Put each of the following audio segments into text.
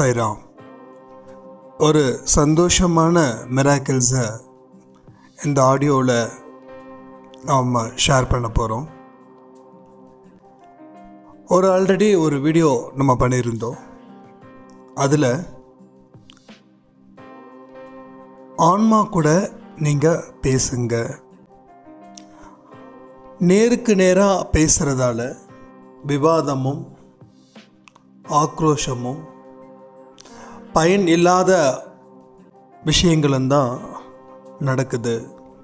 சாய்ராம் ஒரு சந்தோஷமான மிராக்கிள்ஸை இந்த ஆடியோவில் நாம் ஷேர் பண்ண போகிறோம் ஒரு ஆல்ரெடி ஒரு வீடியோ நம்ம பண்ணியிருந்தோம் அதில் ஆன்மா கூட நீங்கள் பேசுங்க நேருக்கு நேராக பேசுகிறதால விவாதமும் ஆக்ரோஷமும் பயன் இல்லாத விஷயங்களும் தான் நடக்குது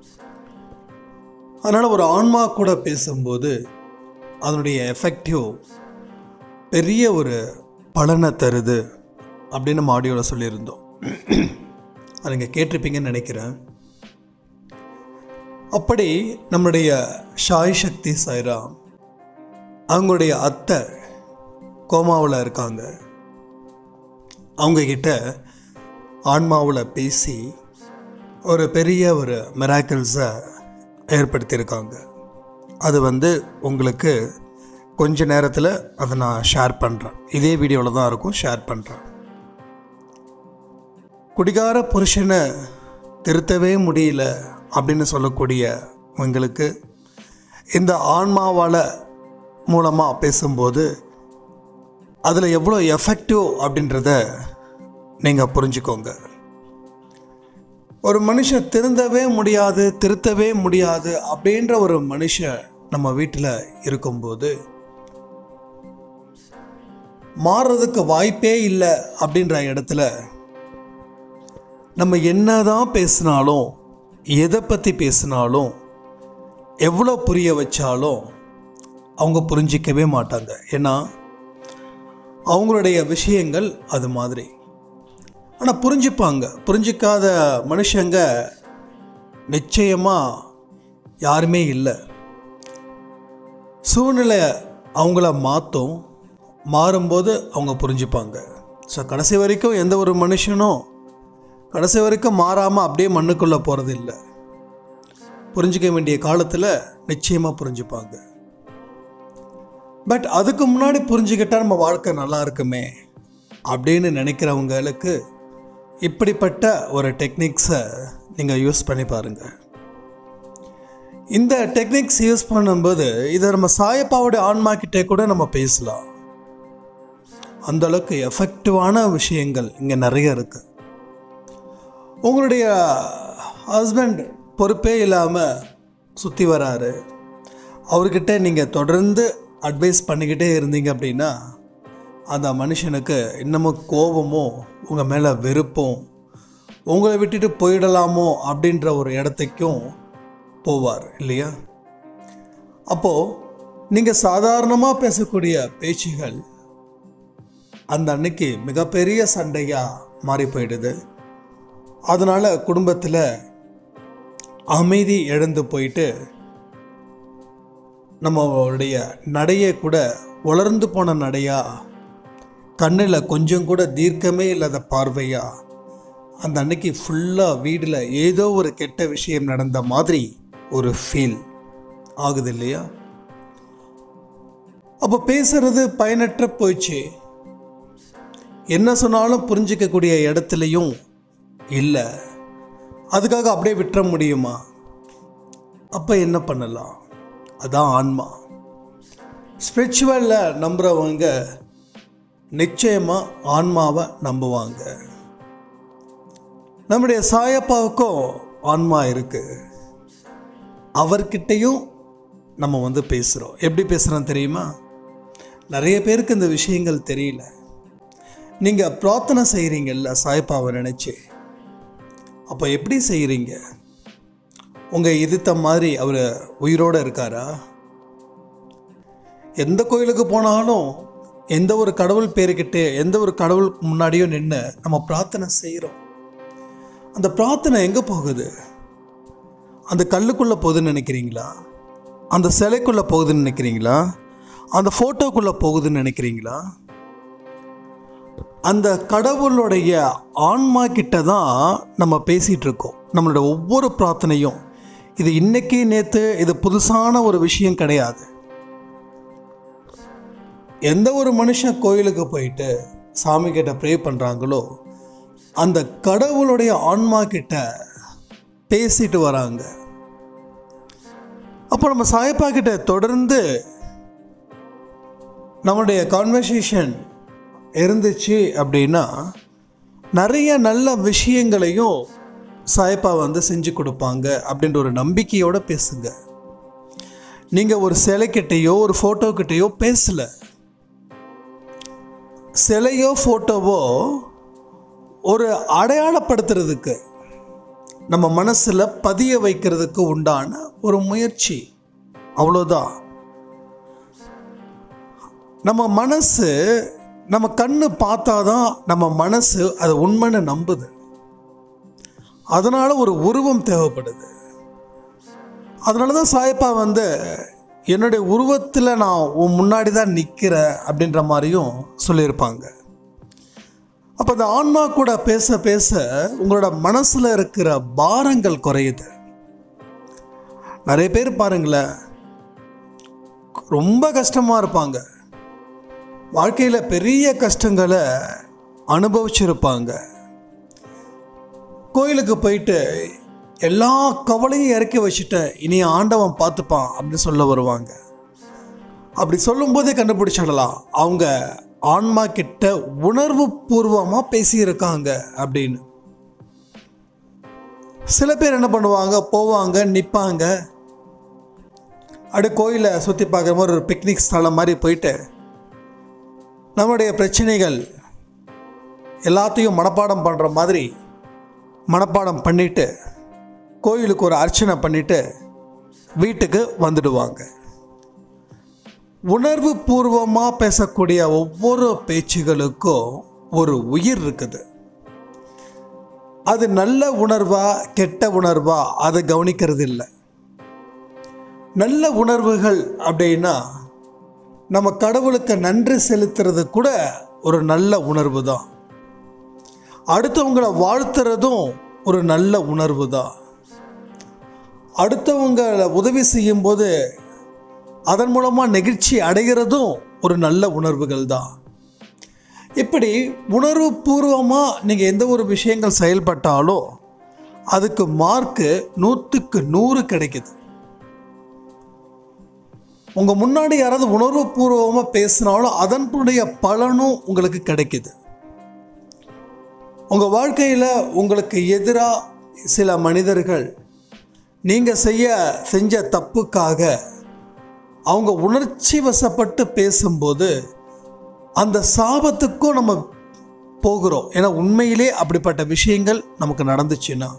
அதனால் ஒரு ஆன்மா கூட பேசும்போது அதனுடைய எஃபெக்டிவ் பெரிய ஒரு பலனை தருது அப்படின்னு நம்ம ஆடியோவில் சொல்லியிருந்தோம் அதை நீங்கள் கேட்டிருப்பீங்கன்னு நினைக்கிறேன் அப்படி நம்முடைய ஷாய் சக்தி சாய்ராம் அவங்களுடைய அத்தை கோமாவில் இருக்காங்க அவங்கக்கிட்ட ஆன்மாவில் பேசி ஒரு பெரிய ஒரு மிராக்கிள்ஸை ஏற்படுத்தியிருக்காங்க அது வந்து உங்களுக்கு கொஞ்ச நேரத்தில் அதை நான் ஷேர் பண்ணுறேன் இதே வீடியோவில் தான் இருக்கும் ஷேர் பண்ணுறேன் குடிகார புருஷனை திருத்தவே முடியல அப்படின்னு சொல்லக்கூடிய உங்களுக்கு இந்த ஆன்மாவால் மூலமாக பேசும்போது அதில் எவ்வளோ எஃபெக்டிவ் அப்படின்றத நீங்கள் புரிஞ்சுக்கோங்க ஒரு மனுஷன் திருந்தவே முடியாது திருத்தவே முடியாது அப்படின்ற ஒரு மனுஷன் நம்ம வீட்டில் இருக்கும்போது மாறுறதுக்கு வாய்ப்பே இல்லை அப்படின்ற இடத்துல நம்ம என்னதான் பேசினாலும் எதை பற்றி பேசினாலும் எவ்வளோ புரிய வச்சாலும் அவங்க புரிஞ்சிக்கவே மாட்டாங்க ஏன்னா அவங்களுடைய விஷயங்கள் அது மாதிரி ஆனால் புரிஞ்சுப்பாங்க புரிஞ்சிக்காத மனுஷங்க நிச்சயமாக யாருமே இல்லை சூழ்நிலை அவங்கள மாற்றும் மாறும்போது அவங்க புரிஞ்சுப்பாங்க ஸோ கடைசி வரைக்கும் எந்த ஒரு மனுஷனும் கடைசி வரைக்கும் மாறாமல் அப்படியே மண்ணுக்குள்ளே போகிறது இல்லை புரிஞ்சிக்க வேண்டிய காலத்தில் நிச்சயமாக புரிஞ்சுப்பாங்க பட் அதுக்கு முன்னாடி புரிஞ்சுக்கிட்டால் நம்ம வாழ்க்கை நல்லா இருக்குமே அப்படின்னு நினைக்கிறவங்களுக்கு இப்படிப்பட்ட ஒரு டெக்னிக்ஸை நீங்கள் யூஸ் பண்ணி பாருங்கள் இந்த டெக்னிக்ஸ் யூஸ் பண்ணும்போது இதை நம்ம சாயப்பாவுடைய ஆன்மா கிட்டே கூட நம்ம பேசலாம் அந்த அளவுக்கு எஃபெக்டிவான விஷயங்கள் இங்கே நிறைய இருக்குது உங்களுடைய ஹஸ்பண்ட் பொறுப்பே இல்லாமல் சுற்றி வராரு அவர்கிட்ட நீங்கள் தொடர்ந்து அட்வைஸ் பண்ணிக்கிட்டே இருந்தீங்க அப்படின்னா அந்த மனுஷனுக்கு இன்னமும் கோபமும் உங்கள் மேலே வெறுப்பும் உங்களை விட்டுட்டு போயிடலாமோ அப்படின்ற ஒரு இடத்துக்கும் போவார் இல்லையா அப்போது நீங்கள் சாதாரணமாக பேசக்கூடிய பேச்சுகள் அந்த அன்னைக்கு மிகப்பெரிய சண்டையாக மாறி போயிடுது அதனால் குடும்பத்தில் அமைதி இழந்து போயிட்டு நம்மளுடைய நடையை கூட உலர்ந்து போன நடையா கண்ணில் கொஞ்சம் கூட தீர்க்கமே இல்லாத பார்வையா அந்த அன்னைக்கு ஃபுல்லாக வீட்டில் ஏதோ ஒரு கெட்ட விஷயம் நடந்த மாதிரி ஒரு ஃபீல் ஆகுது இல்லையா அப்போ பேசுறது பயனற்ற போயிடுச்சு என்ன சொன்னாலும் புரிஞ்சிக்கக்கூடிய இடத்துலையும் இல்லை அதுக்காக அப்படியே விட்டுற முடியுமா அப்போ என்ன பண்ணலாம் அதான் ஆன்மா ஸ்பிரிச்சுவலில் நம்புகிறவங்க நிச்சயமாக ஆன்மாவை நம்புவாங்க நம்முடைய சாயப்பாவுக்கும் ஆன்மா இருக்குது அவர்கிட்டையும் நம்ம வந்து பேசுகிறோம் எப்படி பேசுகிறோம் தெரியுமா நிறைய பேருக்கு இந்த விஷயங்கள் தெரியல நீங்கள் பிரார்த்தனை செய்கிறீங்கல்ல சாய்ப்பாவை நினச்சி அப்போ எப்படி செய்கிறீங்க உங்கள் எதிர்த்த மாதிரி அவர் உயிரோடு இருக்காரா எந்த கோயிலுக்கு போனாலும் எந்த ஒரு கடவுள் பேருக்கிட்டே எந்த ஒரு கடவுள் முன்னாடியும் நின்று நம்ம பிரார்த்தனை செய்கிறோம் அந்த பிரார்த்தனை எங்கே போகுது அந்த கல்லுக்குள்ளே போகுதுன்னு நினைக்கிறீங்களா அந்த சிலைக்குள்ளே போகுதுன்னு நினைக்கிறீங்களா அந்த ஃபோட்டோக்குள்ளே போகுதுன்னு நினைக்கிறீங்களா அந்த கடவுளுடைய ஆன்மா கிட்ட தான் நம்ம பேசிகிட்டு இருக்கோம் நம்மளோட ஒவ்வொரு பிரார்த்தனையும் இது இன்னைக்கு நேற்று இது புதுசான ஒரு விஷயம் கிடையாது எந்த ஒரு மனுஷன் கோயிலுக்கு போயிட்டு சாமி கிட்ட ப்ரே பண்ணுறாங்களோ அந்த கடவுளுடைய ஆன்மா கிட்ட பேசிட்டு வராங்க அப்போ நம்ம சாயப்பா கிட்ட தொடர்ந்து நம்மளுடைய கான்வர்சேஷன் இருந்துச்சு அப்படின்னா நிறைய நல்ல விஷயங்களையும் சாயப்பா வந்து செஞ்சு கொடுப்பாங்க அப்படின்ற ஒரு நம்பிக்கையோட பேசுங்க நீங்கள் ஒரு சிலைக்கிட்டேயோ ஒரு ஃபோட்டோ கிட்டேயோ பேசலை சிலையோ ஃபோட்டோவோ ஒரு அடையாளப்படுத்துறதுக்கு நம்ம மனசில் பதிய வைக்கிறதுக்கு உண்டான ஒரு முயற்சி அவ்வளோதான் நம்ம மனசு நம்ம கண்ணு பார்த்தாதான் நம்ம மனசு அது உண்மைன்னு நம்புது அதனால ஒரு உருவம் தேவைப்படுது அதனால தான் சாயப்பா வந்து என்னுடைய உருவத்தில் நான் உன் முன்னாடி தான் நிற்கிறேன் அப்படின்ற மாதிரியும் சொல்லியிருப்பாங்க அப்போ அந்த ஆன்மா கூட பேச பேச உங்களோட மனசில் இருக்கிற பாரங்கள் குறையுது நிறைய பேர் பாருங்களேன் ரொம்ப கஷ்டமாக இருப்பாங்க வாழ்க்கையில் பெரிய கஷ்டங்களை அனுபவிச்சிருப்பாங்க கோயிலுக்கு போயிட்டு எல்லா கவலையும் இறக்கி வச்சுட்டேன் இனி ஆண்டவன் பார்த்துப்பான் அப்படின்னு சொல்ல வருவாங்க அப்படி சொல்லும்போதே கண்டுபிடிச்சிடலாம் அவங்க ஆன்மா கிட்ட உணர்வு பூர்வமாக பேசியிருக்காங்க அப்படின்னு சில பேர் என்ன பண்ணுவாங்க போவாங்க நிற்பாங்க அப்படியே கோயிலை சுற்றி பார்க்குற மாதிரி ஒரு பிக்னிக் ஸ்தலம் மாதிரி போயிட்டு நம்முடைய பிரச்சனைகள் எல்லாத்தையும் மனப்பாடம் பண்ணுற மாதிரி மனப்பாடம் பண்ணிட்டு கோயிலுக்கு ஒரு அர்ச்சனை பண்ணிட்டு வீட்டுக்கு வந்துடுவாங்க உணர்வு பூர்வமாக பேசக்கூடிய ஒவ்வொரு பேச்சுகளுக்கும் ஒரு உயிர் இருக்குது அது நல்ல உணர்வா கெட்ட உணர்வா அதை கவனிக்கிறது இல்லை நல்ல உணர்வுகள் அப்படின்னா நம்ம கடவுளுக்கு நன்றி செலுத்துறது கூட ஒரு நல்ல உணர்வு தான் அடுத்தவங்களை வாழ்த்துறதும் ஒரு நல்ல உணர்வு தான் அடுத்தவங்களை உதவி செய்யும்போது அதன் மூலமாக நெகிழ்ச்சி அடைகிறதும் ஒரு நல்ல உணர்வுகள் தான் இப்படி உணர்வு பூர்வமாக நீங்கள் எந்த ஒரு விஷயங்கள் செயல்பட்டாலும் அதுக்கு மார்க்கு நூற்றுக்கு நூறு கிடைக்குது உங்கள் முன்னாடி யாராவது உணர்வு பூர்வமாக பேசினாலும் அதனுடைய பலனும் உங்களுக்கு கிடைக்குது உங்கள் வாழ்க்கையில் உங்களுக்கு எதிராக சில மனிதர்கள் நீங்கள் செய்ய செஞ்ச தப்புக்காக அவங்க உணர்ச்சி வசப்பட்டு பேசும்போது அந்த சாபத்துக்கும் நம்ம போகிறோம் ஏன்னா உண்மையிலே அப்படிப்பட்ட விஷயங்கள் நமக்கு நடந்துச்சுன்னா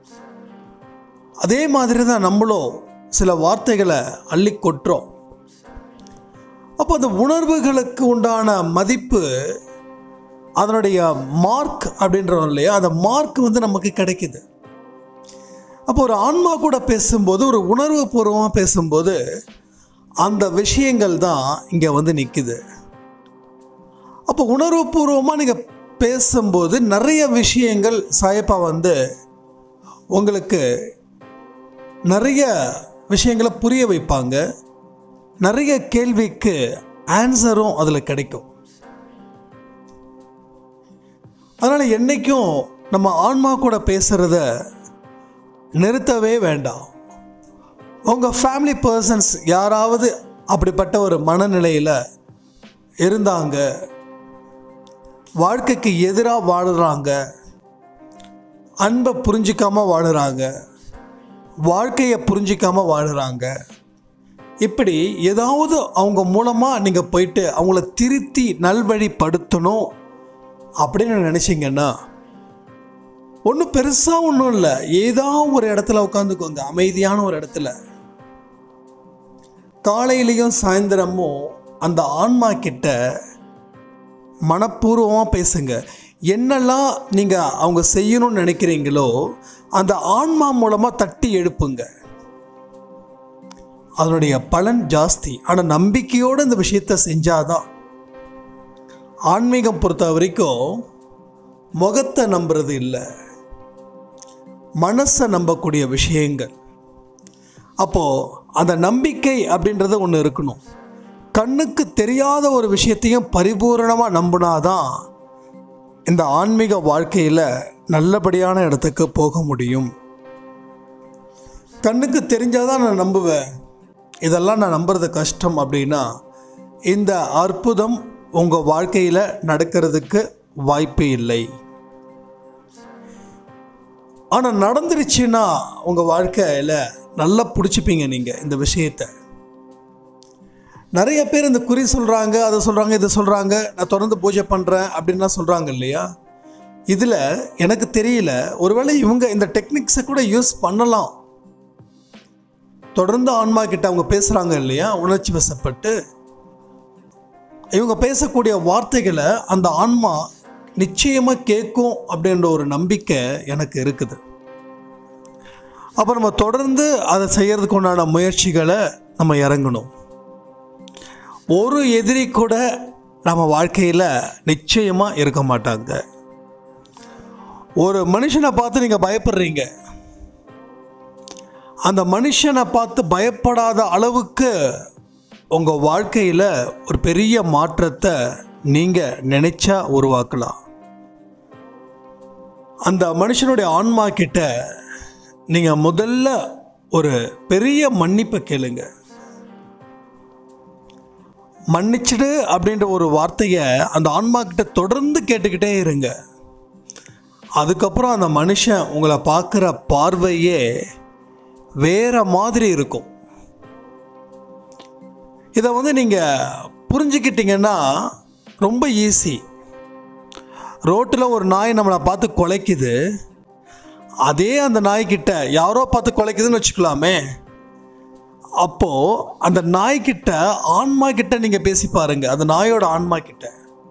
அதே மாதிரி தான் நம்மளும் சில வார்த்தைகளை அள்ளி கொட்டுறோம் அப்போ அந்த உணர்வுகளுக்கு உண்டான மதிப்பு அதனுடைய மார்க் அப்படின்றோம் இல்லையா அந்த மார்க் வந்து நமக்கு கிடைக்குது அப்போ ஒரு ஆன்மா கூட பேசும்போது ஒரு உணர்வு பூர்வமாக பேசும்போது அந்த விஷயங்கள் தான் இங்கே வந்து நிற்குது அப்போ உணர்வு பூர்வமாக நீங்கள் பேசும்போது நிறைய விஷயங்கள் சாயப்பா வந்து உங்களுக்கு நிறைய விஷயங்களை புரிய வைப்பாங்க நிறைய கேள்விக்கு ஆன்சரும் அதில் கிடைக்கும் அதனால் என்றைக்கும் நம்ம ஆன்மா கூட பேசுகிறத நிறுத்தவே வேண்டாம் உங்கள் ஃபேமிலி பர்சன்ஸ் யாராவது அப்படிப்பட்ட ஒரு மனநிலையில் இருந்தாங்க வாழ்க்கைக்கு எதிராக வாழுறாங்க அன்பை புரிஞ்சிக்காம வாழுறாங்க வாழ்க்கையை புரிஞ்சிக்காம வாழுறாங்க இப்படி ஏதாவது அவங்க மூலமாக நீங்கள் போயிட்டு அவங்கள திருத்தி நல்வழிப்படுத்தணும் அப்படின்னு நினச்சிங்கன்னா ஒன்றும் பெருசாக ஒன்றும் இல்லை ஏதாவது ஒரு இடத்துல உட்காந்துக்கோங்க அமைதியான ஒரு இடத்துல காலையிலையும் சாயந்தரமும் அந்த ஆன்மா கிட்ட மனப்பூர்வமாக பேசுங்க என்னெல்லாம் நீங்கள் அவங்க செய்யணும்னு நினைக்கிறீங்களோ அந்த ஆன்மா மூலமாக தட்டி எழுப்புங்க அதனுடைய பலன் ஜாஸ்தி ஆனால் நம்பிக்கையோடு இந்த விஷயத்தை செஞ்சாதான் ஆன்மீகம் பொறுத்த வரைக்கும் முகத்தை நம்புறது இல்லை மனசை நம்பக்கூடிய விஷயங்கள் அப்போது அந்த நம்பிக்கை அப்படின்றது ஒன்று இருக்கணும் கண்ணுக்கு தெரியாத ஒரு விஷயத்தையும் பரிபூரணமாக நம்பினாதான் இந்த ஆன்மீக வாழ்க்கையில் நல்லபடியான இடத்துக்கு போக முடியும் கண்ணுக்கு தெரிஞ்சாதான் நான் நம்புவேன் இதெல்லாம் நான் நம்புறது கஷ்டம் அப்படின்னா இந்த அற்புதம் உங்கள் வாழ்க்கையில் நடக்கிறதுக்கு வாய்ப்பே இல்லை ஆனால் நடந்துருச்சுன்னா உங்கள் வாழ்க்கையில் நல்லா பிடிச்சிப்பீங்க நீங்கள் இந்த விஷயத்தை நிறைய பேர் இந்த குறி சொல்கிறாங்க அதை சொல்கிறாங்க இதை சொல்கிறாங்க நான் தொடர்ந்து பூஜை பண்ணுறேன் அப்படின்லாம் சொல்கிறாங்க இல்லையா இதில் எனக்கு தெரியல ஒருவேளை இவங்க இந்த டெக்னிக்ஸை கூட யூஸ் பண்ணலாம் தொடர்ந்து ஆன்மா கிட்ட அவங்க பேசுகிறாங்க இல்லையா உணர்ச்சி வசப்பட்டு இவங்க பேசக்கூடிய வார்த்தைகளை அந்த ஆன்மா நிச்சயமாக கேட்கும் அப்படின்ற ஒரு நம்பிக்கை எனக்கு இருக்குது அப்போ நம்ம தொடர்ந்து அதை செய்யறதுக்கு உண்டான முயற்சிகளை நம்ம இறங்கணும் ஒரு எதிரி கூட நம்ம வாழ்க்கையில் நிச்சயமாக இருக்க மாட்டாங்க ஒரு மனுஷனை பார்த்து நீங்கள் பயப்படுறீங்க அந்த மனுஷனை பார்த்து பயப்படாத அளவுக்கு உங்கள் வாழ்க்கையில் ஒரு பெரிய மாற்றத்தை நீங்கள் நினைச்சா உருவாக்கலாம் அந்த மனுஷனுடைய ஆன்மா கிட்ட நீங்கள் முதல்ல ஒரு பெரிய மன்னிப்பை கேளுங்க மன்னிச்சிடு அப்படின்ற ஒரு வார்த்தையை அந்த ஆன்மா கிட்ட தொடர்ந்து கேட்டுக்கிட்டே இருங்க அதுக்கப்புறம் அந்த மனுஷன் உங்களை பார்க்குற பார்வையே வேற மாதிரி இருக்கும் இதை வந்து நீங்கள் புரிஞ்சுக்கிட்டீங்கன்னா ரொம்ப ஈஸி ரோட்டில் ஒரு நாய் நம்மளை பார்த்து குலைக்குது அதே அந்த நாய்க்கிட்ட யாரோ பார்த்து குலைக்குதுன்னு வச்சுக்கலாமே அப்போது அந்த நாய்க்கிட்ட ஆன்மா கிட்ட நீங்கள் பேசி பாருங்க அந்த நாயோட ஆன்மா கிட்ட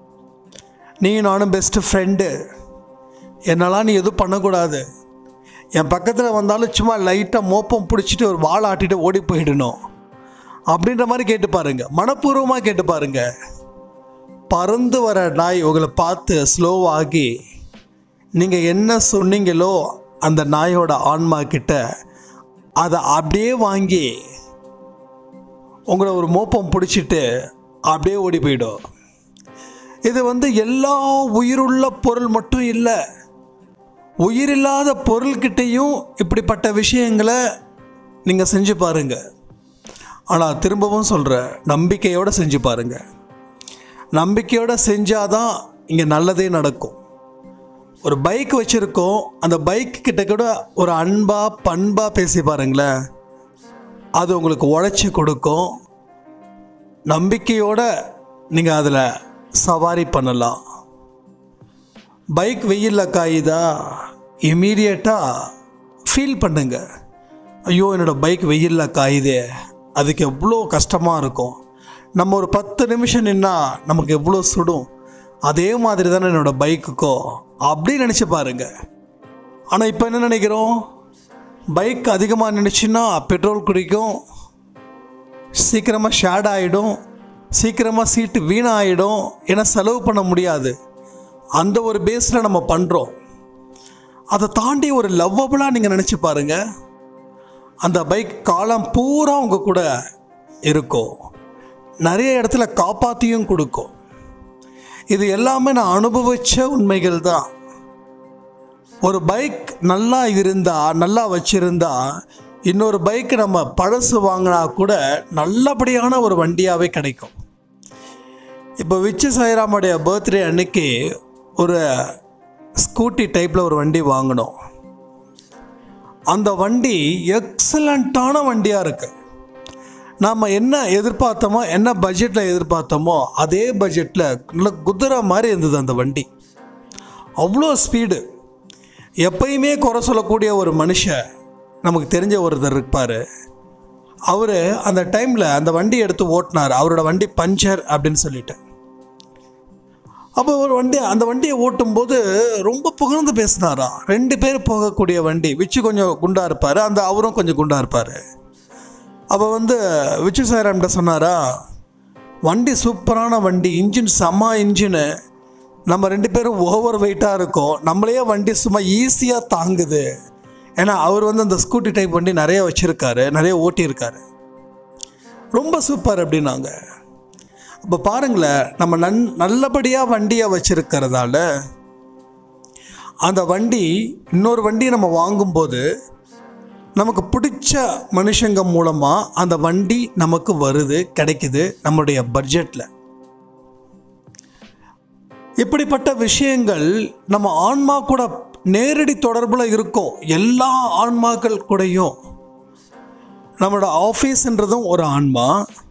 நீ நானும் பெஸ்ட்டு ஃப்ரெண்டு என்னெல்லாம் நீ எதுவும் பண்ணக்கூடாது என் பக்கத்தில் வந்தாலும் சும்மா லைட்டாக மோப்பம் பிடிச்சிட்டு ஒரு வாழை ஆட்டிட்டு ஓடி போயிடணும் அப்படின்ற மாதிரி கேட்டு பாருங்க மனப்பூர்வமாக கேட்டு பாருங்க பறந்து வர நாய் உங்களை பார்த்து ஸ்லோவாகி நீங்கள் என்ன சொன்னீங்களோ அந்த நாயோட ஆன்மா கிட்ட அதை அப்படியே வாங்கி உங்களை ஒரு மோப்பம் பிடிச்சிட்டு அப்படியே ஓடி போயிடும் இது வந்து எல்லா உயிருள்ள பொருள் மட்டும் இல்லை உயிரில்லாத பொருள்கிட்டையும் இப்படிப்பட்ட விஷயங்களை நீங்கள் செஞ்சு பாருங்க ஆனால் திரும்பவும் சொல்கிறேன் நம்பிக்கையோடு செஞ்சு பாருங்க நம்பிக்கையோடு செஞ்சாதான் இங்கே நல்லதே நடக்கும் ஒரு பைக் வச்சுருக்கோம் அந்த பைக் கிட்ட கூட ஒரு அன்பாக பண்பாக பேசி பாருங்களேன் அது உங்களுக்கு உழைச்சி கொடுக்கும் நம்பிக்கையோட நீங்கள் அதில் சவாரி பண்ணலாம் பைக் வெயிலில் காயுதா இமீடியட்டாக ஃபீல் பண்ணுங்க ஐயோ என்னோடய பைக் வெயிலில் காயுதே அதுக்கு எவ்வளோ கஷ்டமாக இருக்கும் நம்ம ஒரு பத்து நிமிஷம் நின்னா நமக்கு எவ்வளோ சுடும் அதே மாதிரி தானே என்னோடய பைக்குக்கோ அப்படி நினச்சி பாருங்க ஆனால் இப்போ என்ன நினைக்கிறோம் பைக் அதிகமாக நினச்சின்னா பெட்ரோல் குடிக்கும் சீக்கிரமாக ஷேட் ஆகிடும் சீக்கிரமாக சீட்டு வீணாகிடும் ஏன்னா செலவு பண்ண முடியாது அந்த ஒரு பேஸில் நம்ம பண்ணுறோம் அதை தாண்டி ஒரு லவ்வபுளாக நீங்கள் நினச்சி பாருங்கள் அந்த பைக் காலம் பூரா உங்கள் கூட இருக்கும் நிறைய இடத்துல காப்பாற்றியும் கொடுக்கும் இது எல்லாமே நான் அனுபவித்த உண்மைகள் தான் ஒரு பைக் நல்லா இருந்தா நல்லா வச்சிருந்தா இன்னொரு பைக் நம்ம பழசு வாங்கினா கூட நல்லபடியான ஒரு வண்டியாகவே கிடைக்கும் இப்போ விச்சு சாய்ராமுடைய பர்த்டே அன்னைக்கு ஒரு ஸ்கூட்டி டைப்பில் ஒரு வண்டி வாங்கினோம் அந்த வண்டி எக்ஸலண்ட்டான வண்டியாக இருக்குது நாம் என்ன எதிர்பார்த்தோமோ என்ன பட்ஜெட்டில் எதிர்பார்த்தோமோ அதே பட்ஜெட்டில் நல்ல குதிரை மாதிரி இருந்தது அந்த வண்டி அவ்வளோ ஸ்பீடு எப்பயுமே குறை சொல்லக்கூடிய ஒரு மனுஷன் நமக்கு தெரிஞ்ச ஒருத்தர் இருப்பார் அவர் அந்த டைமில் அந்த வண்டி எடுத்து ஓட்டினார் அவரோட வண்டி பஞ்சர் அப்படின்னு சொல்லிட்டு அப்போ ஒரு வண்டி அந்த வண்டியை ஓட்டும்போது ரொம்ப புகழ்ந்து பேசினாராம் ரெண்டு பேர் போகக்கூடிய வண்டி விச்சு கொஞ்சம் குண்டா இருப்பார் அந்த அவரும் கொஞ்சம் குண்டா இருப்பார் அப்போ வந்து விச்சு சாய்ராம்கிட்ட சொன்னாரா வண்டி சூப்பரான வண்டி இன்ஜின் செம்ம இன்ஜினு நம்ம ரெண்டு பேரும் ஓவர் வெயிட்டாக இருக்கோம் நம்மளையே வண்டி சும்மா ஈஸியாக தாங்குது ஏன்னா அவர் வந்து அந்த ஸ்கூட்டி டைப் வண்டி நிறைய வச்சுருக்காரு நிறைய ஓட்டியிருக்காரு ரொம்ப சூப்பர் அப்படின்னாங்க அப்போ பாருங்களேன் நம்ம நன் நல்லபடியாக வண்டியை வச்சுருக்கிறதால அந்த வண்டி இன்னொரு வண்டி நம்ம வாங்கும்போது நமக்கு பிடிச்ச மனுஷங்க மூலமாக அந்த வண்டி நமக்கு வருது கிடைக்குது நம்மளுடைய பட்ஜெட்டில் இப்படிப்பட்ட விஷயங்கள் நம்ம ஆன்மா கூட நேரடி தொடர்பில் இருக்கும் எல்லா ஆன்மாக்கள் கூடயும் நம்மளோட ஆஃபீஸ்ன்றதும் ஒரு ஆன்மா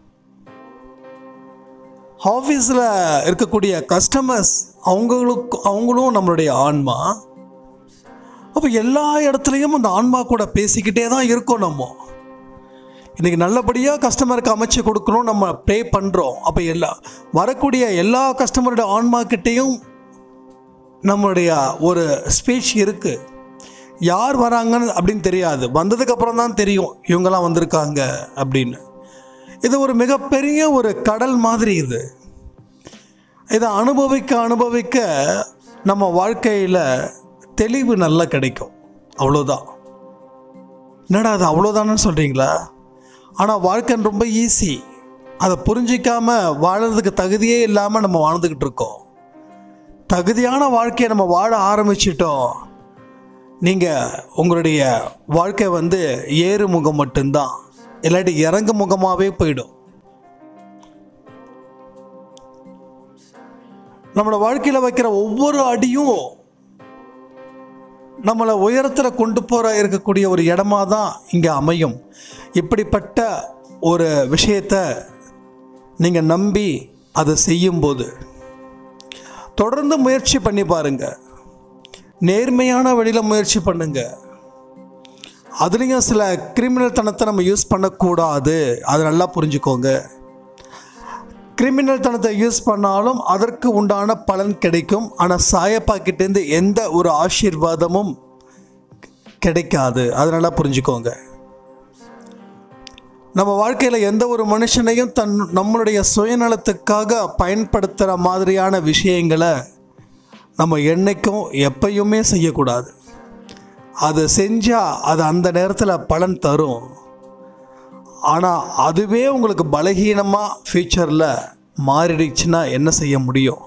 ஆஃபீஸில் இருக்கக்கூடிய கஸ்டமர்ஸ் அவங்களுக்கு அவங்களும் நம்மளுடைய ஆன்மா அப்போ எல்லா இடத்துலையும் அந்த ஆன்மா கூட பேசிக்கிட்டே தான் இருக்கோம் நம்ம இன்றைக்கி நல்லபடியாக கஸ்டமருக்கு அமைச்சு கொடுக்கணும் நம்ம ப்ரே பண்ணுறோம் அப்போ எல்லா வரக்கூடிய எல்லா கஸ்டமருடைய ஆன்மாக்கிட்டேயும் நம்மளுடைய ஒரு ஸ்பீச் இருக்குது யார் வராங்கன்னு அப்படின்னு தெரியாது வந்ததுக்கப்புறம் தான் தெரியும் இவங்கெல்லாம் வந்திருக்காங்க அப்படின்னு இது ஒரு மிகப்பெரிய ஒரு கடல் மாதிரி இது இதை அனுபவிக்க அனுபவிக்க நம்ம வாழ்க்கையில் தெளிவு நல்லா கிடைக்கும் அவ்வளோதான் என்னடா அது அவ்வளோதானு சொல்கிறீங்களா ஆனால் வாழ்க்கை ரொம்ப ஈஸி அதை புரிஞ்சிக்காம வாழறதுக்கு தகுதியே இல்லாமல் நம்ம வாழ்ந்துக்கிட்டு இருக்கோம் தகுதியான வாழ்க்கையை நம்ம வாழ ஆரம்பிச்சிட்டோம் நீங்கள் உங்களுடைய வாழ்க்கை வந்து ஏறு முகம் மட்டும்தான் இல்லாட்டி இறங்கு முகமாகவே போயிடும் நம்மளோட வாழ்க்கையில் வைக்கிற ஒவ்வொரு அடியும் நம்மளை உயரத்தில் கொண்டு போகிற இருக்கக்கூடிய ஒரு இடமா தான் இங்கே அமையும் இப்படிப்பட்ட ஒரு விஷயத்தை நீங்கள் நம்பி அதை செய்யும்போது தொடர்ந்து முயற்சி பண்ணி பாருங்க நேர்மையான வழியில் முயற்சி பண்ணுங்க அதுலேயும் சில கிரிமினல் தனத்தை நம்ம யூஸ் பண்ணக்கூடாது அதை நல்லா புரிஞ்சுக்கோங்க கிரிமினல் தனத்தை யூஸ் பண்ணாலும் அதற்கு உண்டான பலன் கிடைக்கும் ஆனால் சாயப்பாக்கிட்டேருந்து எந்த ஒரு ஆசீர்வாதமும் கிடைக்காது அதை நல்லா புரிஞ்சுக்கோங்க நம்ம வாழ்க்கையில் எந்த ஒரு மனுஷனையும் தன் நம்மளுடைய சுயநலத்துக்காக பயன்படுத்துகிற மாதிரியான விஷயங்களை நம்ம என்னைக்கும் எப்பயுமே செய்யக்கூடாது அது செஞ்சால் அது அந்த நேரத்தில் பலன் தரும் ஆனால் அதுவே உங்களுக்கு பலகீனமாக ஃப்யூச்சரில் மாறிடுச்சுன்னா என்ன செய்ய முடியும்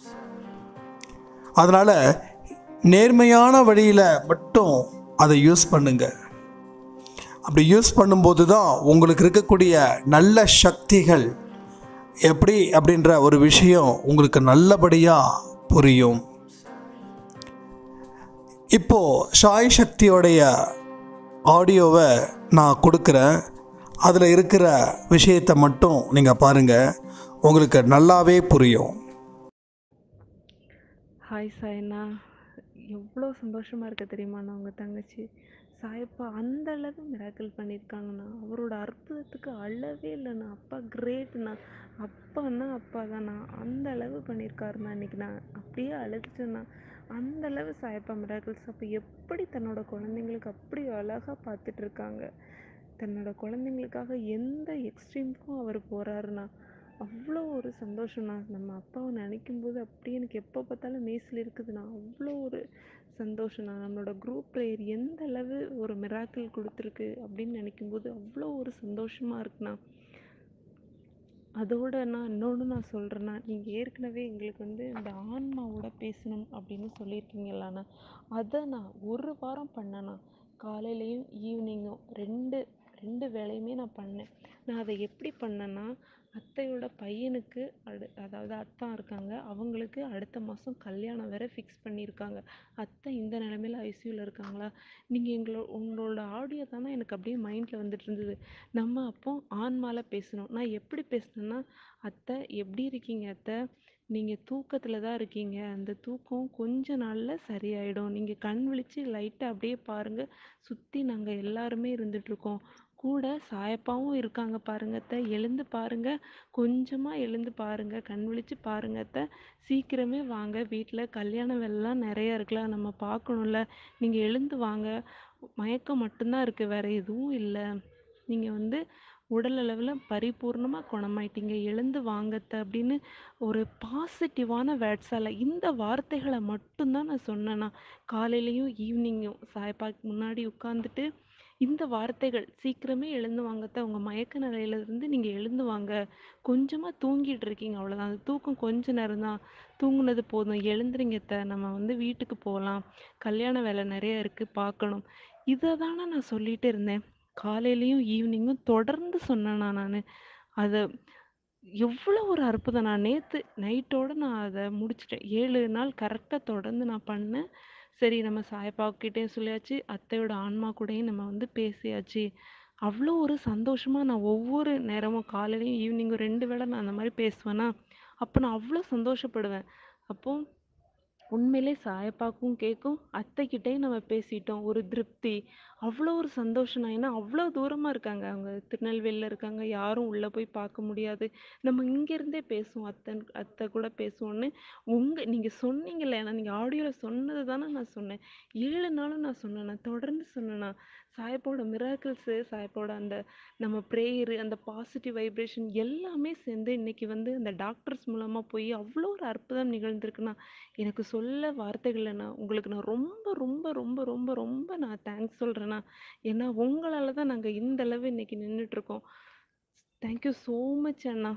அதனால் நேர்மையான வழியில் மட்டும் அதை யூஸ் பண்ணுங்க அப்படி யூஸ் பண்ணும்போது தான் உங்களுக்கு இருக்கக்கூடிய நல்ல சக்திகள் எப்படி அப்படின்ற ஒரு விஷயம் உங்களுக்கு நல்லபடியாக புரியும் இப்போது சாய் சக்தியோடைய ஆடியோவை நான் கொடுக்குறேன் அதில் இருக்கிற விஷயத்தை மட்டும் நீங்கள் பாருங்கள் உங்களுக்கு நல்லாவே புரியும் ஹாய் சாய்ண்ணா எவ்வளோ சந்தோஷமாக இருக்க தெரியுமாண்ணா உங்கள் தங்கச்சி சாயப்பா அந்த அளவு மிராக்கிள் பண்ணியிருக்காங்கண்ணா அவரோட அற்புதத்துக்கு அளவே இல்லைண்ணா அப்பா கிரேட்ண்ணா அப்பான்னா அப்பா தாண்ணா அந்த அளவு பண்ணியிருக்காருண்ணா இன்னைக்கு நான் அப்படியே அழுதுட்டேண்ணா அந்த அளவு சாயப்பா மிராக்கிள்ஸ் அப்போ எப்படி தன்னோட குழந்தைங்களுக்கு அப்படி அழகாக பார்த்துட்டு இருக்காங்க தன்னோட குழந்தைங்களுக்காக எந்த எக்ஸ்ட்ரீமுக்கும் அவர் போகிறாருண்ணா அவ்வளோ ஒரு சந்தோஷம்ண்ணா நம்ம அப்பாவை நினைக்கும் போது அப்படியே எனக்கு எப்போ பார்த்தாலும் மெய்சில் இருக்குதுண்ணா அவ்வளோ ஒரு சந்தோஷம்ண்ணா நம்மளோட குரூப் ப்ரேயர் எந்த அளவு ஒரு மிராக்கிள் கொடுத்துருக்கு அப்படின்னு நினைக்கும் போது அவ்வளோ ஒரு சந்தோஷமாக இருக்குண்ணா அதோட நான் இன்னொன்று நான் சொல்கிறேன்னா நீங்கள் ஏற்கனவே எங்களுக்கு வந்து இந்த ஆன்மாவோட பேசணும் அப்படின்னு சொல்லியிருக்கீங்களாண்ணா அதை நான் ஒரு வாரம் பண்ணேண்ணா காலையிலையும் ஈவினிங்கும் ரெண்டு ரெண்டு வேலையுமே நான் பண்ணேன் நான் அதை எப்படி பண்ணேன்னா அத்தையோட பையனுக்கு அடு அதாவது அத்தான் இருக்காங்க அவங்களுக்கு அடுத்த மாதம் கல்யாணம் வேற ஃபிக்ஸ் பண்ணியிருக்காங்க அத்தை இந்த நிலமையில ஐசியூவில் இருக்காங்களா நீங்கள் எங்களோ உங்களோட ஆடியோ தானே எனக்கு அப்படியே மைண்டில் வந்துட்டு இருந்தது நம்ம அப்போ ஆன்மால பேசணும் நான் எப்படி பேசினேன்னா அத்தை எப்படி இருக்கீங்க அத்தை நீங்கள் தூக்கத்தில் தான் இருக்கீங்க அந்த தூக்கம் கொஞ்ச நாளில் சரியாயிடும் நீங்கள் கண் விழிச்சு லைட்டாக அப்படியே பாருங்கள் சுற்றி நாங்கள் எல்லாருமே இருந்துகிட்ருக்கோம் கூட சாயப்பாவும் இருக்காங்க பாருங்க அத்தை எழுந்து பாருங்க கொஞ்சமாக எழுந்து பாருங்க கண் விழிச்சு பாருங்க அத்தை சீக்கிரமே வாங்க வீட்டில் கல்யாண வேலைலாம் நிறையா இருக்குல்ல நம்ம பார்க்கணும்ல நீங்கள் எழுந்து வாங்க மயக்கம் மட்டும்தான் இருக்குது வேற எதுவும் இல்லை நீங்கள் வந்து உடல் அளவில் பரிபூர்ணமாக குணமாயிட்டீங்க எழுந்து வாங்கத்த அப்படின்னு ஒரு பாசிட்டிவான வேர்ட்ஸால் இந்த வார்த்தைகளை மட்டும்தான் நான் சொன்னேன்னா காலையிலையும் ஈவினிங்கும் சாய்பாக்கு முன்னாடி உட்காந்துட்டு இந்த வார்த்தைகள் சீக்கிரமே எழுந்து வாங்கத்த உங்கள் மயக்க நிலையிலேருந்து நீங்கள் எழுந்து வாங்க கொஞ்சமாக தூங்கிட்டு இருக்கீங்க அவ்வளோதான் அந்த தூக்கம் கொஞ்ச நேரம் தான் தூங்குனது போதும் எழுந்துறீங்கத்த நம்ம வந்து வீட்டுக்கு போகலாம் கல்யாண வேலை நிறைய இருக்குது பார்க்கணும் இதை தானே நான் சொல்லிட்டு இருந்தேன் காலையிலையும் ஈவினிங்கும் தொடர்ந்து சொன்னேனா நான் அதை எவ்வளோ ஒரு அற்புதம் நான் நேற்று நைட்டோட நான் அதை முடிச்சிட்டேன் ஏழு நாள் கரெக்டாக தொடர்ந்து நான் பண்ணேன் சரி நம்ம சாயப்பாக்கிட்டேயும் சொல்லியாச்சு அத்தையோட ஆன்மா கூடயும் நம்ம வந்து பேசியாச்சு அவ்வளோ ஒரு சந்தோஷமாக நான் ஒவ்வொரு நேரமும் காலையிலையும் ஈவினிங்கும் ரெண்டு வேளை நான் அந்த மாதிரி பேசுவேனா அப்போ நான் அவ்வளோ சந்தோஷப்படுவேன் அப்போ உண்மையிலே சாயப்பாக்கும் கேட்கும் அத்தைக்கிட்டேயும் நம்ம பேசிட்டோம் ஒரு திருப்தி அவ்வளோ ஒரு சந்தோஷம் நான் ஏன்னா அவ்வளோ தூரமாக இருக்காங்க அவங்க திருநெல்வேலியில் இருக்காங்க யாரும் உள்ளே போய் பார்க்க முடியாது நம்ம இங்கேருந்தே பேசுவோம் அத்தை அத்தை கூட பேசுவோன்னு உங்கள் நீங்கள் சொன்னீங்கல்ல ஏன்னா நீங்கள் ஆடியோவில் சொன்னது தானே நான் சொன்னேன் ஏழு நாளும் நான் சொன்னேன் நான் தொடர்ந்து சொன்னேன்னா சாயப்போட மிராக்கிள்ஸு சாயப்போட அந்த நம்ம ப்ரேயரு அந்த பாசிட்டிவ் வைப்ரேஷன் எல்லாமே சேர்ந்து இன்னைக்கு வந்து அந்த டாக்டர்ஸ் மூலமாக போய் அவ்வளோ ஒரு அற்புதம் நிகழ்ந்திருக்குன்னா எனக்கு சொல்ல வார்த்தைகள் இல்லைண்ணா உங்களுக்கு நான் ரொம்ப ரொம்ப ரொம்ப ரொம்ப ரொம்ப நான் தேங்க்ஸ் சொல்கிறேண்ணா ஏன்னா உங்களால் தான் நாங்கள் இந்த அளவு இன்னைக்கு நின்றுட்டுருக்கோம் தேங்க்யூ ஸோ மச் அண்ணா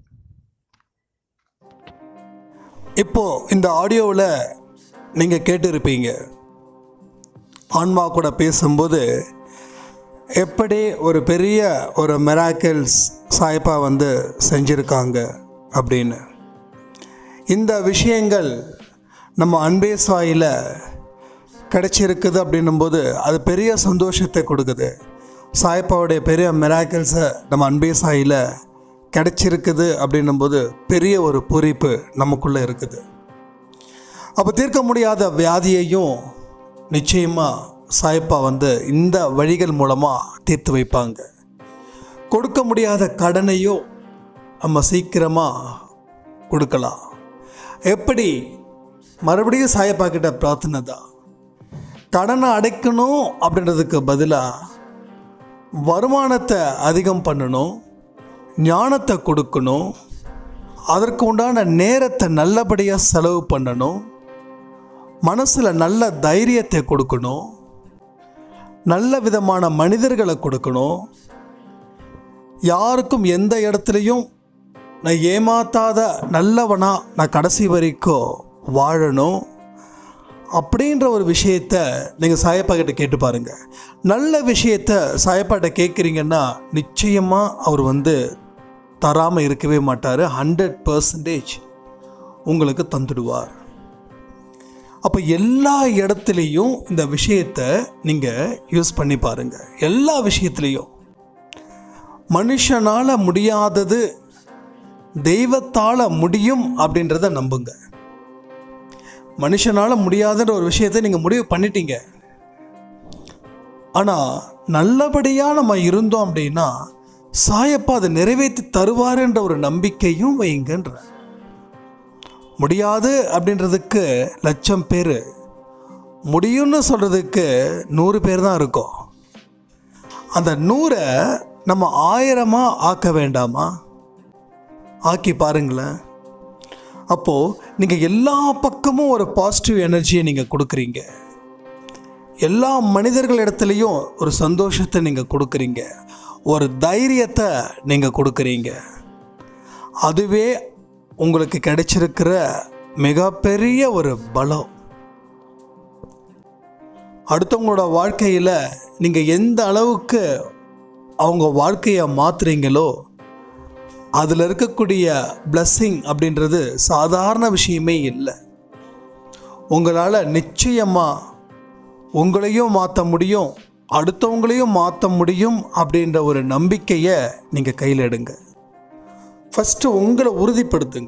இப்போ இந்த ஆடியோவில் நீங்கள் கேட்டிருப்பீங்க ஆன்மா கூட பேசும்போது எப்படி ஒரு பெரிய ஒரு மெராக்கிள்ஸ் சாய்ப்பா வந்து செஞ்சுருக்காங்க அப்படின்னு இந்த விஷயங்கள் நம்ம அன்பே சாயில் கிடைச்சிருக்குது அப்படின்னும்போது அது பெரிய சந்தோஷத்தை கொடுக்குது சாய்ப்பாவுடைய பெரிய மெராக்கிள்ஸை நம்ம அன்பே சாயில் கிடைச்சிருக்குது அப்படின்னும்போது பெரிய ஒரு பூரிப்பு நமக்குள்ளே இருக்குது அப்போ தீர்க்க முடியாத வியாதியையும் நிச்சயமாக சாய்ப்பா வந்து இந்த வழிகள் மூலமாக தீர்த்து வைப்பாங்க கொடுக்க முடியாத கடனையும் நம்ம சீக்கிரமாக கொடுக்கலாம் எப்படி மறுபடியும் சாயப்பா கிட்ட பிரார்த்தனை தான் கடனை அடைக்கணும் அப்படின்றதுக்கு பதிலாக வருமானத்தை அதிகம் பண்ணணும் ஞானத்தை கொடுக்கணும் அதற்கு உண்டான நேரத்தை நல்லபடியாக செலவு பண்ணணும் மனசில் நல்ல தைரியத்தை கொடுக்கணும் நல்ல விதமான மனிதர்களை கொடுக்கணும் யாருக்கும் எந்த இடத்துலையும் நான் ஏமாத்தாத நல்லவனா நான் கடைசி வரைக்கும் வாழணும் அப்படின்ற ஒரு விஷயத்த நீங்கள் சாயப்பாக்கிட்ட கேட்டு பாருங்க நல்ல விஷயத்த சாயப்பாட்ட கேட்குறீங்கன்னா நிச்சயமாக அவர் வந்து தராமல் இருக்கவே மாட்டார் ஹண்ட்ரட் பர்சன்டேஜ் உங்களுக்கு தந்துடுவார் அப்போ எல்லா இடத்துலையும் இந்த விஷயத்தை நீங்கள் யூஸ் பண்ணி பாருங்கள் எல்லா விஷயத்துலேயும் மனுஷனால் முடியாதது தெய்வத்தால் முடியும் அப்படின்றத நம்புங்க மனுஷனால் முடியாதுன்ற ஒரு விஷயத்தை நீங்கள் முடிவு பண்ணிட்டீங்க ஆனால் நல்லபடியாக நம்ம இருந்தோம் அப்படின்னா சாயப்பா அதை நிறைவேற்றி தருவாருன்ற ஒரு நம்பிக்கையும் வைங்கன்ற முடியாது அப்படின்றதுக்கு லட்சம் பேர் முடியும்னு சொல்கிறதுக்கு நூறு பேர் தான் இருக்கும் அந்த நூறை நம்ம ஆயிரமாக ஆக்க வேண்டாமா ஆக்கி பாருங்களேன் அப்போது நீங்கள் எல்லா பக்கமும் ஒரு பாசிட்டிவ் எனர்ஜியை நீங்கள் கொடுக்குறீங்க எல்லா மனிதர்கள் இடத்துலையும் ஒரு சந்தோஷத்தை நீங்கள் கொடுக்குறீங்க ஒரு தைரியத்தை நீங்கள் கொடுக்குறீங்க அதுவே உங்களுக்கு கிடைச்சிருக்கிற மிகப்பெரிய ஒரு பலம் அடுத்தவங்களோட வாழ்க்கையில் நீங்கள் எந்த அளவுக்கு அவங்க வாழ்க்கையை மாற்றுறீங்களோ அதில் இருக்கக்கூடிய blessing அப்படின்றது சாதாரண விஷயமே இல்லை உங்களால் நிச்சயமாக உங்களையும் மாற்ற முடியும் அடுத்தவங்களையும் மாற்ற முடியும் அப்படின்ற ஒரு நம்பிக்கையை நீங்கள் கையில் எடுங்க ஃபஸ்ட்டு உங்களை உறுதிப்படுத்துங்க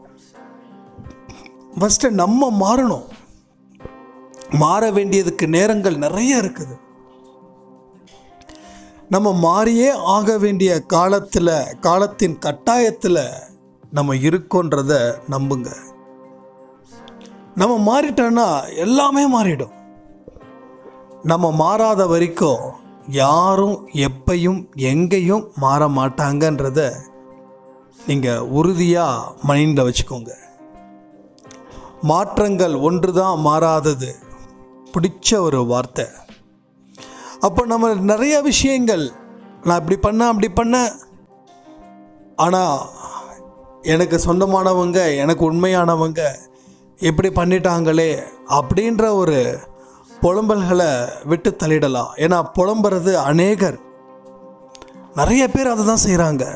ஃபஸ்ட்டு நம்ம மாறணும் மாற வேண்டியதுக்கு நேரங்கள் நிறைய இருக்குது நம்ம மாறியே ஆக வேண்டிய காலத்தில் காலத்தின் கட்டாயத்தில் நம்ம இருக்கோன்றத நம்புங்க நம்ம மாறிட்டோன்னா எல்லாமே மாறிடும் நம்ம மாறாத வரைக்கும் யாரும் எப்பையும் எங்கேயும் மாற மாட்டாங்கன்றத நீங்கள் உறுதியாக மைண்டில் வச்சுக்கோங்க மாற்றங்கள் ஒன்று தான் மாறாதது பிடிச்ச ஒரு வார்த்தை அப்போ நம்ம நிறைய விஷயங்கள் நான் இப்படி பண்ணேன் அப்படி பண்ணேன் ஆனால் எனக்கு சொந்தமானவங்க எனக்கு உண்மையானவங்க இப்படி பண்ணிட்டாங்களே அப்படின்ற ஒரு புலம்பல்களை விட்டு தள்ளிடலாம் ஏன்னா புலம்புறது அநேகர் நிறைய பேர் அதை தான் செய்கிறாங்க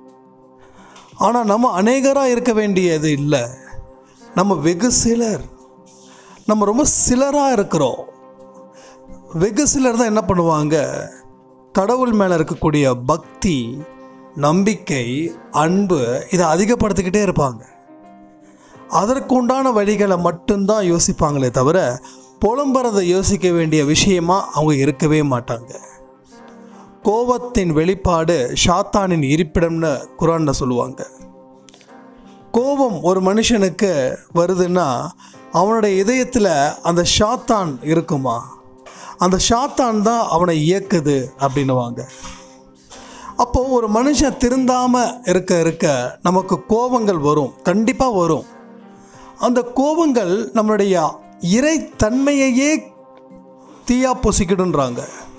ஆனால் நம்ம அநேகராக இருக்க வேண்டியது இல்லை நம்ம வெகு சிலர் நம்ம ரொம்ப சிலராக இருக்கிறோம் வெகு சிலர் தான் என்ன பண்ணுவாங்க கடவுள் மேலே இருக்கக்கூடிய பக்தி நம்பிக்கை அன்பு இதை அதிகப்படுத்திக்கிட்டே இருப்பாங்க அதற்கு உண்டான வழிகளை மட்டும்தான் யோசிப்பாங்களே தவிர புலம்புறதை யோசிக்க வேண்டிய விஷயமா அவங்க இருக்கவே மாட்டாங்க கோபத்தின் வெளிப்பாடு ஷாத்தானின் இருப்பிடம்னு குரானில் சொல்லுவாங்க கோபம் ஒரு மனுஷனுக்கு வருதுன்னா அவனுடைய இதயத்தில் அந்த ஷாத்தான் இருக்குமா அந்த ஷாத்தான் தான் அவனை இயக்குது அப்படின்னுவாங்க அப்போது ஒரு மனுஷன் திருந்தாமல் இருக்க இருக்க நமக்கு கோபங்கள் வரும் கண்டிப்பாக வரும் அந்த கோபங்கள் நம்மளுடைய இறைத்தன்மையையே தீயா பொசிக்கிடுன்றாங்க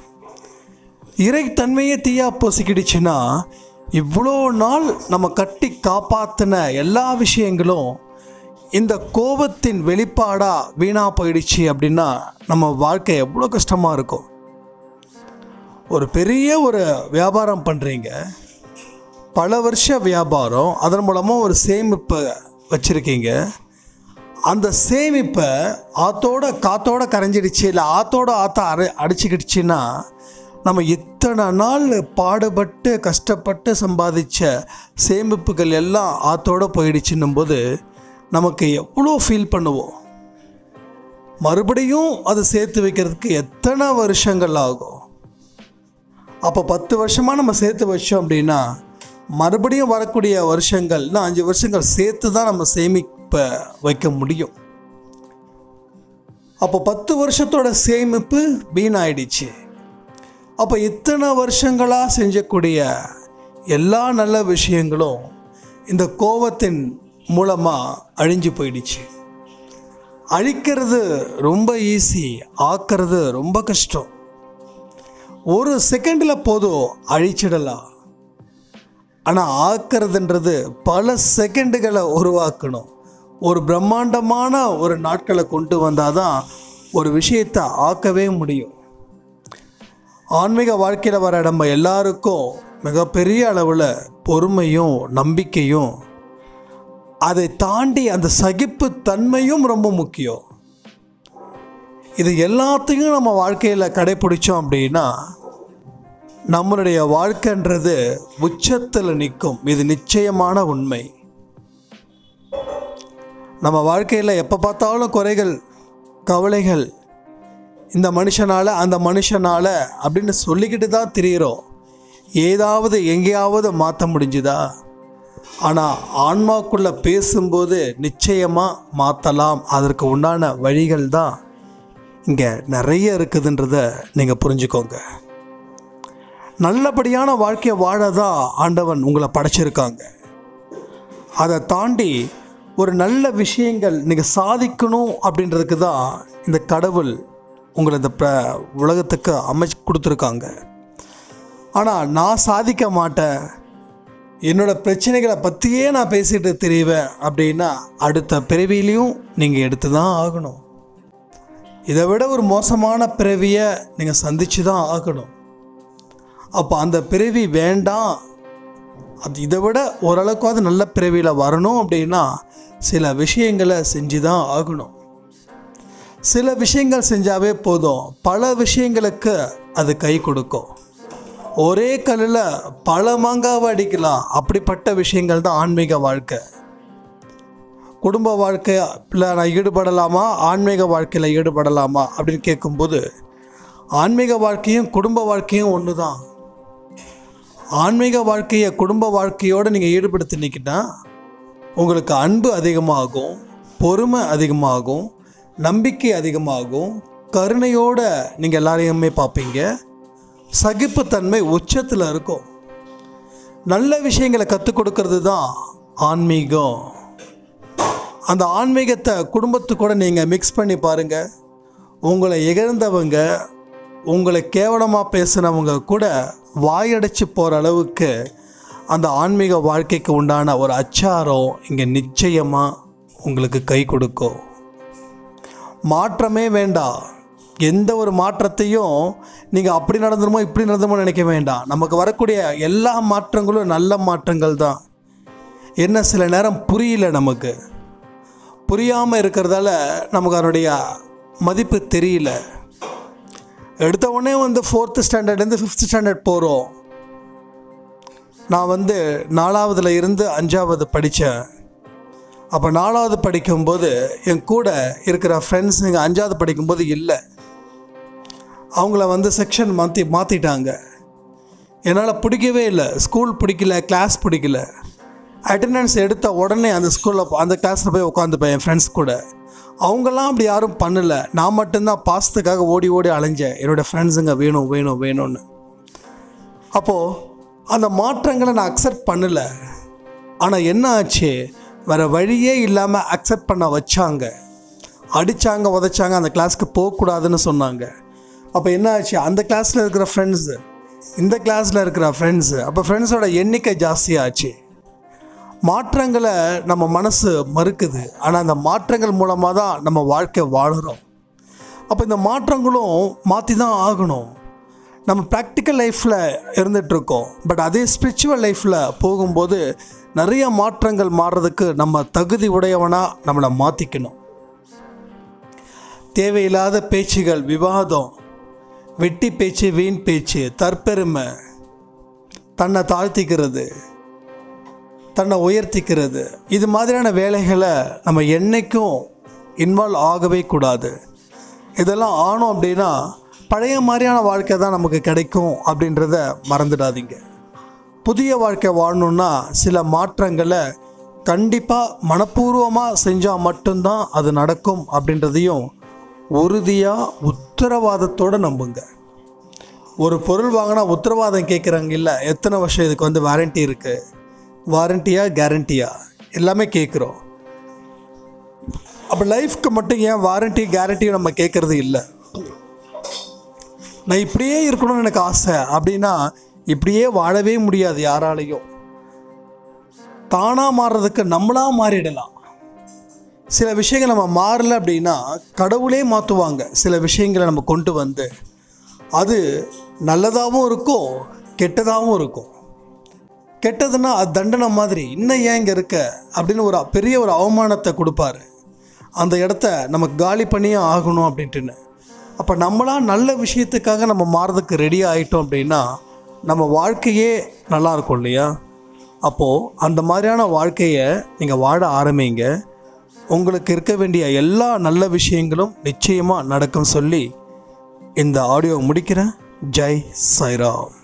இறைத்தன்மையே தீயா பொசிக்கிடுச்சுன்னா இவ்வளோ நாள் நம்ம கட்டி காப்பாற்றின எல்லா விஷயங்களும் இந்த கோபத்தின் வெளிப்பாடாக வீணாக போயிடுச்சு அப்படின்னா நம்ம வாழ்க்கை எவ்வளோ கஷ்டமாக இருக்கும் ஒரு பெரிய ஒரு வியாபாரம் பண்ணுறீங்க பல வருஷ வியாபாரம் அதன் மூலமாக ஒரு சேமிப்பை வச்சுருக்கீங்க அந்த சேமிப்பை ஆத்தோட காத்தோட கரைஞ்சிடுச்சு இல்லை ஆத்தோட ஆத்தா அரை அடிச்சுக்கிடுச்சுன்னா நம்ம இத்தனை நாள் பாடுபட்டு கஷ்டப்பட்டு சம்பாதிச்ச சேமிப்புகள் எல்லாம் ஆத்தோட போயிடுச்சுன்னும் போது நமக்கு எவ்வளோ ஃபீல் பண்ணுவோம் மறுபடியும் அதை சேர்த்து வைக்கிறதுக்கு எத்தனை வருஷங்கள் ஆகும் அப்போ பத்து வருஷமாக நம்ம சேர்த்து வச்சோம் அப்படின்னா மறுபடியும் வரக்கூடிய வருஷங்கள் இன்னும் அஞ்சு வருஷங்கள் சேர்த்து தான் நம்ம சேமிப்பை வைக்க முடியும் அப்போ பத்து வருஷத்தோட சேமிப்பு வீணாயிடுச்சு அப்போ இத்தனை வருஷங்களாக செஞ்சக்கூடிய எல்லா நல்ல விஷயங்களும் இந்த கோபத்தின் மூலமாக அழிஞ்சு போயிடுச்சு அழிக்கிறது ரொம்ப ஈஸி ஆக்கிறது ரொம்ப கஷ்டம் ஒரு செகண்டில் போதும் அழிச்சிடலாம் ஆனால் ஆக்கிறதுன்றது பல செகண்டுகளை உருவாக்கணும் ஒரு பிரம்மாண்டமான ஒரு நாட்களை கொண்டு வந்தால் தான் ஒரு விஷயத்தை ஆக்கவே முடியும் ஆன்மீக வாழ்க்கையில் வர நம்ம எல்லாருக்கும் மிகப்பெரிய அளவில் பொறுமையும் நம்பிக்கையும் அதை தாண்டி அந்த சகிப்பு தன்மையும் ரொம்ப முக்கியம் இது எல்லாத்தையும் நம்ம வாழ்க்கையில் கடைப்பிடிச்சோம் அப்படின்னா நம்மளுடைய வாழ்க்கைன்றது உச்சத்தில் நிற்கும் இது நிச்சயமான உண்மை நம்ம வாழ்க்கையில் எப்போ பார்த்தாலும் குறைகள் கவலைகள் இந்த மனுஷனால் அந்த மனுஷனால் அப்படின்னு சொல்லிக்கிட்டு தான் திரியிறோம் ஏதாவது எங்கேயாவது மாற்ற முடிஞ்சுதா ஆனால் ஆன்மாக்குள்ளே பேசும்போது நிச்சயமாக மாற்றலாம் அதற்கு உண்டான வழிகள் தான் இங்கே நிறைய இருக்குதுன்றத நீங்கள் புரிஞ்சுக்கோங்க நல்லபடியான வாழ்க்கையை வாழ தான் ஆண்டவன் உங்களை படைச்சிருக்காங்க அதை தாண்டி ஒரு நல்ல விஷயங்கள் நீங்கள் சாதிக்கணும் அப்படின்றதுக்கு தான் இந்த கடவுள் உங்களை இந்த பிர உலகத்துக்கு அமைச்சு கொடுத்துருக்காங்க ஆனால் நான் சாதிக்க மாட்டேன் என்னோடய பிரச்சனைகளை பற்றியே நான் பேசிட்டு தெரிவேன் அப்படின்னா அடுத்த பிறவிலையும் நீங்கள் எடுத்து தான் ஆகணும் இதை விட ஒரு மோசமான பிறவியை நீங்கள் சந்திச்சு தான் ஆகணும் அப்போ அந்த பிறவி வேண்டாம் அது இதை விட ஓரளவுக்காவது நல்ல பிறவியில் வரணும் அப்படின்னா சில விஷயங்களை செஞ்சு தான் ஆகணும் சில விஷயங்கள் செஞ்சாவே போதும் பல விஷயங்களுக்கு அது கை கொடுக்கும் ஒரே கல்லில் பல மாங்காவை அடிக்கலாம் அப்படிப்பட்ட விஷயங்கள் தான் ஆன்மீக வாழ்க்கை குடும்ப வாழ்க்கையில் நான் ஈடுபடலாமா ஆன்மீக வாழ்க்கையில் ஈடுபடலாமா அப்படின்னு கேட்கும்போது ஆன்மீக வாழ்க்கையும் குடும்ப வாழ்க்கையும் ஒன்று தான் ஆன்மீக வாழ்க்கையை குடும்ப வாழ்க்கையோடு நீங்கள் ஈடுபடுத்தினீங்கன்னா உங்களுக்கு அன்பு அதிகமாகும் பொறுமை அதிகமாகும் நம்பிக்கை அதிகமாகும் கருணையோடு நீங்கள் எல்லாரையுமே பார்ப்பீங்க சகிப்புத்தன்மை உச்சத்தில் இருக்கும் நல்ல விஷயங்களை கற்றுக் கொடுக்கறது தான் ஆன்மீகம் அந்த ஆன்மீகத்தை குடும்பத்து கூட நீங்கள் மிக்ஸ் பண்ணி பாருங்கள் உங்களை இகழ்ந்தவங்க உங்களை கேவலமாக பேசினவங்க கூட வாயடைச்சு போகிற அளவுக்கு அந்த ஆன்மீக வாழ்க்கைக்கு உண்டான ஒரு அச்சாரம் இங்கே நிச்சயமாக உங்களுக்கு கை கொடுக்கும் மாற்றமே வேண்டாம் எந்த ஒரு மாற்றத்தையும் நீங்கள் அப்படி நடந்துருமோ இப்படி நடந்துமோ நினைக்க வேண்டாம் நமக்கு வரக்கூடிய எல்லா மாற்றங்களும் நல்ல மாற்றங்கள் தான் என்ன சில நேரம் புரியல நமக்கு புரியாமல் இருக்கிறதால நமக்கு அதனுடைய மதிப்பு தெரியல எடுத்த உடனே வந்து ஃபோர்த்து ஸ்டாண்டர்ட்லேருந்து ஃபிஃப்த் ஸ்டாண்டர்ட் போகிறோம் நான் வந்து நாலாவதுல இருந்து அஞ்சாவது படித்தேன் அப்போ நாலாவது படிக்கும்போது என் கூட இருக்கிற ஃப்ரெண்ட்ஸ் இங்கே அஞ்சாவது படிக்கும்போது இல்லை அவங்கள வந்து செக்ஷன் மாற்றி மாற்றிட்டாங்க என்னால் பிடிக்கவே இல்லை ஸ்கூல் பிடிக்கல கிளாஸ் பிடிக்கல அட்டெண்டன்ஸ் எடுத்த உடனே அந்த ஸ்கூலில் அந்த கிளாஸில் போய் உட்காந்துப்பேன் என் ஃப்ரெண்ட்ஸ் கூட அவங்கெல்லாம் அப்படி யாரும் பண்ணலை நான் மட்டும்தான் பாசத்துக்காக ஓடி ஓடி அலைஞ்சேன் என்னோடய ஃப்ரெண்ட்ஸுங்க வேணும் வேணும் வேணும்னு அப்போது அந்த மாற்றங்களை நான் அக்செப்ட் பண்ணலை ஆனால் என்ன ஆச்சு வேறு வழியே இல்லாமல் அக்செப்ட் பண்ண வச்சாங்க அடித்தாங்க உதைச்சாங்க அந்த கிளாஸ்க்கு போகக்கூடாதுன்னு சொன்னாங்க அப்போ என்ன ஆச்சு அந்த கிளாஸில் இருக்கிற ஃப்ரெண்ட்ஸு இந்த கிளாஸில் இருக்கிற ஃப்ரெண்ட்ஸு அப்போ ஃப்ரெண்ட்ஸோட எண்ணிக்கை ஜாஸ்தியாச்சு மாற்றங்களை நம்ம மனசு மறுக்குது ஆனால் அந்த மாற்றங்கள் மூலமாக தான் நம்ம வாழ்க்கை வாழுறோம் அப்போ இந்த மாற்றங்களும் மாற்றி தான் ஆகணும் நம்ம ப்ராக்டிக்கல் லைஃப்பில் இருந்துகிட்ருக்கோம் பட் அதே ஸ்பிரிச்சுவல் லைஃப்பில் போகும்போது நிறைய மாற்றங்கள் மாறுறதுக்கு நம்ம தகுதி உடையவனாக நம்மளை மாற்றிக்கணும் தேவையில்லாத பேச்சுகள் விவாதம் வெட்டி பேச்சு வீண் பேச்சு தற்பெருமை தன்னை தாழ்த்திக்கிறது தன்னை உயர்த்திக்கிறது இது மாதிரியான வேலைகளை நம்ம என்றைக்கும் இன்வால்வ் ஆகவே கூடாது இதெல்லாம் ஆனோம் அப்படின்னா பழைய மாதிரியான வாழ்க்கை தான் நமக்கு கிடைக்கும் அப்படின்றத மறந்துடாதீங்க புதிய வாழ்க்கை வாழணுன்னா சில மாற்றங்களை கண்டிப்பாக மனப்பூர்வமாக செஞ்சால் மட்டும்தான் அது நடக்கும் அப்படின்றதையும் உறுதியாக உத்தரவாதத்தோடு நம்புங்க ஒரு பொருள் வாங்கினா உத்தரவாதம் கேட்குறாங்க இல்லை எத்தனை வருஷம் இதுக்கு வந்து வாரண்ட்டி இருக்குது வாரண்டியா கேரண்டியா எல்லாமே கேட்குறோம் அப்போ லைஃப்க்கு மட்டும் ஏன் வாரண்ட்டி கேரண்டியும் நம்ம கேட்குறது இல்லை நான் இப்படியே இருக்கணும்னு எனக்கு ஆசை அப்படின்னா இப்படியே வாழவே முடியாது யாராலையும் தானாக மாறுறதுக்கு நம்மளா மாறிடலாம் சில விஷயங்கள் நம்ம மாறல அப்படின்னா கடவுளே மாற்றுவாங்க சில விஷயங்களை நம்ம கொண்டு வந்து அது நல்லதாகவும் இருக்கும் கெட்டதாகவும் இருக்கும் கெட்டதுன்னா அது தண்டனை மாதிரி இன்னும் ஏன் இங்கே இருக்க அப்படின்னு ஒரு பெரிய ஒரு அவமானத்தை கொடுப்பாரு அந்த இடத்த நமக்கு காலி பண்ணியே ஆகணும் அப்படின்ட்டுன்னு அப்போ நம்மளாம் நல்ல விஷயத்துக்காக நம்ம மாறதுக்கு ரெடி ஆகிட்டோம் அப்படின்னா நம்ம வாழ்க்கையே நல்லா இருக்கும் இல்லையா அப்போது அந்த மாதிரியான வாழ்க்கையை நீங்கள் வாழ ஆரம்பிங்க உங்களுக்கு இருக்க வேண்டிய எல்லா நல்ல விஷயங்களும் நிச்சயமாக நடக்கும் சொல்லி இந்த ஆடியோ முடிக்கிறேன் ஜெய் சாய்ராம்